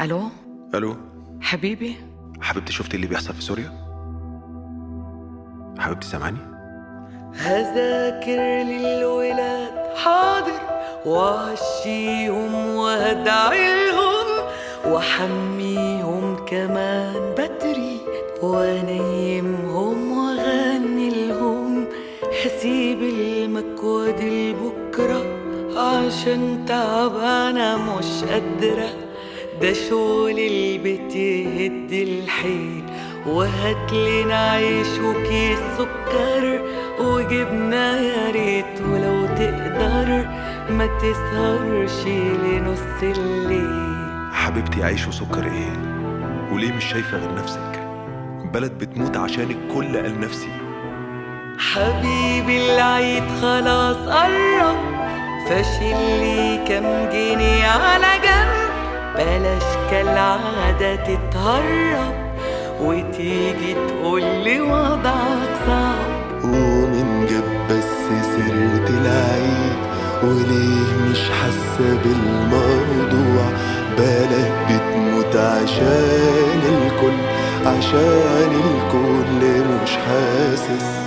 الو الو حبيبي حبيبتي شفتي اللي بيحصل في سوريا حبيبتي سامعني هذاكر للولاد حاضر وعشيهم وهدعيهم وحميهم كمان بدري ونيمهم وغني لهم هسيب المكوى دي لبكرة عشان تعبانة مش قادرة ده شغل البيت يهد الحيل وهات لنا عيش وكيس سكر وجبنة يا ريت ولو تقدر ما تسهرش لنص الليل حبيبتي عيش وسكر ايه وليه مش شايفه غير نفسك بلد بتموت عشانك كل قال نفسي حبيبي العيد خلاص قرب فاشل لي كام جنيه على جنب بلاش كالعادة تتهرب وتيجي تقولي وضعك صعب ومن جاب بس سيرة العيد وليه مش حاسة بالموضوع بلد بتموت عشان الكل عشان الكل مش حاسس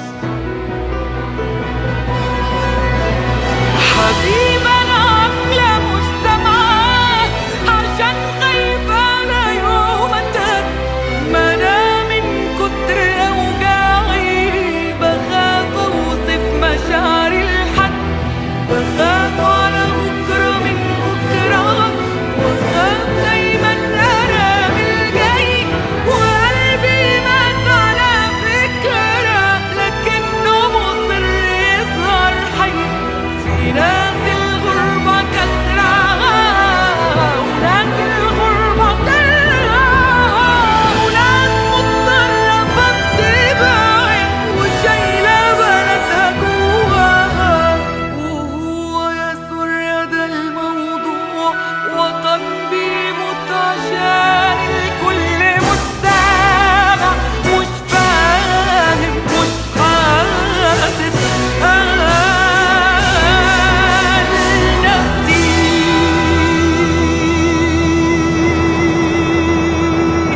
حبيبي انا عامله مش سامعاه عشان خايفه على يوم اتهد ما انا من كتر اوجاعي بخاف اوصف مشاعري لحد بخاف على بكره من بكره وخاف دايما انا من الجاي وقلبي مات على فكره لكنه مصر يظهر حي في ناس الغربة كسرها وناس الغربة كلها وناس مضطرة فتبعد وشايلة بلدها جواها وهو يا سوريا ده الموضوع وطن بيموت عشان الكل مش سامع مش فاهم مش حاسس أنا نفسي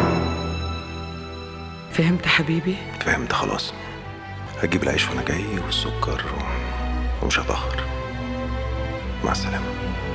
فهمت حبيبي فهمت خلاص هجيب العيش وانا جاي والسكر و... ومش هتأخر مع السلامة